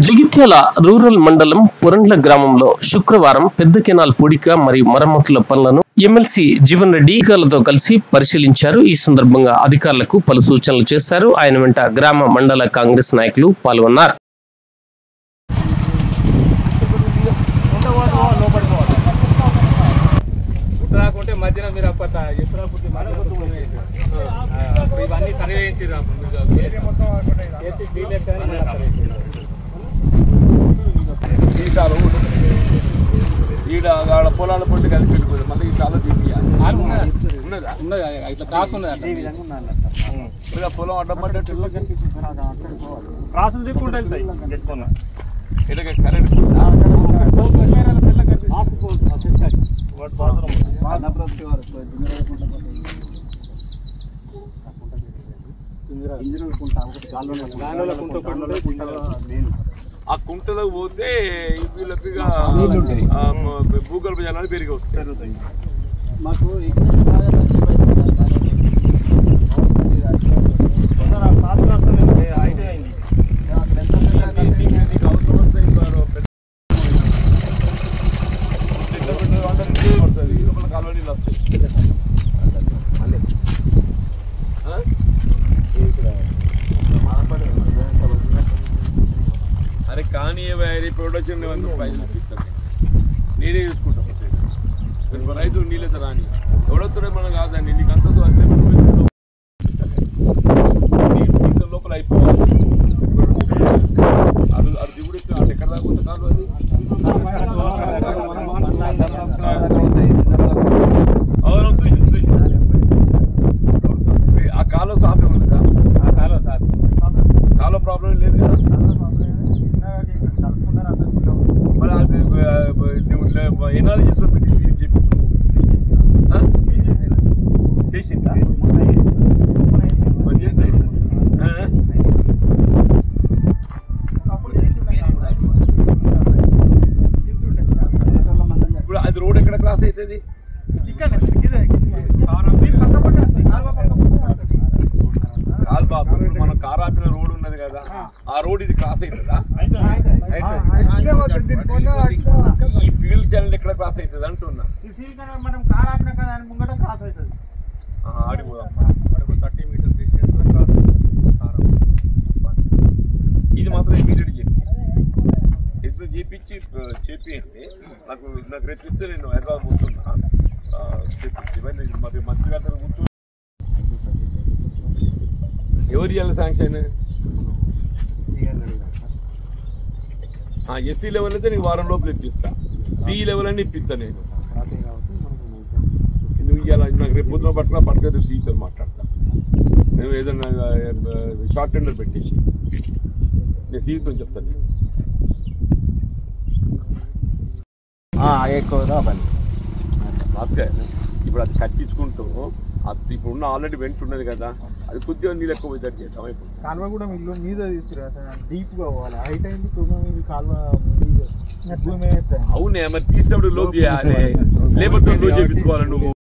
Jagtial rural మండలం పురండ్ల గ్రామంలో శుక్రవారం పెద్ద కెనాల్ పూడిక మరియు మరమ్మతుల పనులను ఎమ్మెల్సీ జీవన్ రెడ్డి అధికారులతో కలిసి పరిశీలించారు ఈ సందర్భంగా అధికారులకు పలు సూచనలు చేశారు ఆయన వెంట గ్రామ మండల కాంగ్రెస్ నాయకులు పాల్గొన్నారు రాకుంటే మధ్యన మీరు అప్పట ఎప్పుడు అప్పుడు మధ్యన కూర్చొని వేసారు. ఆ, ఇప్పుడు ఇవన్నీ సర్వే చేయించారు అప్పుడు మీరు ఎత్తి డీల్ ఎక్కని మళ్ళీ అక్కడ వేసారు. ఈటాలు ఈడ ఆడ పొలాల పొట్టి కలిపి పెట్టుకోదు మళ్ళీ ఈ తాలో తీపియాలి ఉన్నదా ఉన్నది ఇట్లా క్రాస్ ఉన్నది అట్లా. ఇక పొలం అడ్డం పడ్డట్టు క్రాసులు తిప్పుకుంటూ వెళ్తాయి ఎక్కువ ఇలాగ కరెంట్ గాలిలో కుంట ఒకటి ఉంటుంది, కుంటలో ఆ కుంటలో పోతే ఈ వీళ్ళకి ఇక, ఆ, మ- భూగర్భ జలాలు పెరిగి వస్తాయి అయితే అయింది నీకు అవసరం వస్తే ఇంకా పెద్ద- పెద్ద పెద్ద వాళ్ళకి నీళ్ళు పడుతుంది. ఈ లోపల కాలువ నీళ్ళు వస్తాయి. ఆ? అరే కానీ ప్రొడక్షన్ వంద రూపాయలు ఇస్తాను నేనే చూసుకుంటాను ఇప్పుడు రైతులు నీళ్ళైతే రాని ఎవడొస్తారో మనం కాదండి నీకు అంత అంటే ఇంత లోపల అయిపోవాలి అది అది దిగుడు ఎక్కడ అది ఎక్కడ దాకా ఉంటుంది కాదు అది అవును చూసి చూసి ఆ కాలం సాఫ్ ఉంది కదా ఆ కాలువ సార్ కాలం ప్రాబ్లం లేదు కదా మరి అది ఎనాలజీస్లో పెట్టి ఏం చెప్పి ఆ? చేసిందా మరి చేస్తే? ఆ? ఇప్పుడు అది రోడ్ ఎక్కడ క్రాస్ అవుతుంది కాదు బాబు ఇప్పుడు మనం కార్ ఆపిన రోడ్ ఉన్నది కదా ఆ రోడ్ ఇది క్రాస్ అవుతుందా ఈ ఫీల్డ్ ఛానల్ ఎక్కడ క్రాస్ అవుతుంది అంటున్నా మనం కార్ ఆపినా కదా అని ముంగట క్రాస్ అవుతుంది ఆహా, ఆడిపోదాం మనకు థర్టీ మీటర్ డిస్టెన్స్ క్రాస్ ఇది మాత్రం ఇమీడియట్ చెప్పి ఎప్పుడు చేపించి చేపియండి నాకు నాకు రేపు ఇస్తే నేను హైదరాబాద్ కూర్చున్నా ఆ, చేపించి ఇవన్నీ మరి మంత్రి గారి దగ్గర కూర్చో ఎవరు ఇవ్వాలి శాంక్షన్ ఎస్సీ లెవెల్ అయితే నీకు వారం లోపల ఇప్పిస్తా సిఈ లెవెల్ అని ఇప్పిస్తా నేను నువ్వు ఇవాళ నాకు రేపు పొద్దున పట్టుకున్నా పట్టుక రేపు సీతో మాట్లాడతా నేను ఏదైనా షార్ట్ టెండర్ పెట్టేసి నేను సీతో చెప్తాను ఎక్కువ పని భాస్కర్ ఇప్పుడు అది కట్టించుకుంటూ అది ఇప్పుడు ఉన్న ఆల్రెడీ వెంట ఉన్నది కదా అది కొద్దిగా నీళ్ళు ఎక్కువ పోయేటట్టు చేద్దాం అయిపోతుంది కాలువ కూడా ఇల్లు మీద తీసుకురా డీప్ గా పోవాలి హైట్ అయింది కుటుంబం ఇది కాలువ మీద భూమి ఎత్తాయి అవునే మరి తీసినప్పుడు లోపు చేయాలి లేబర్తో లోపు చేయించుకోవాలి నువ్వు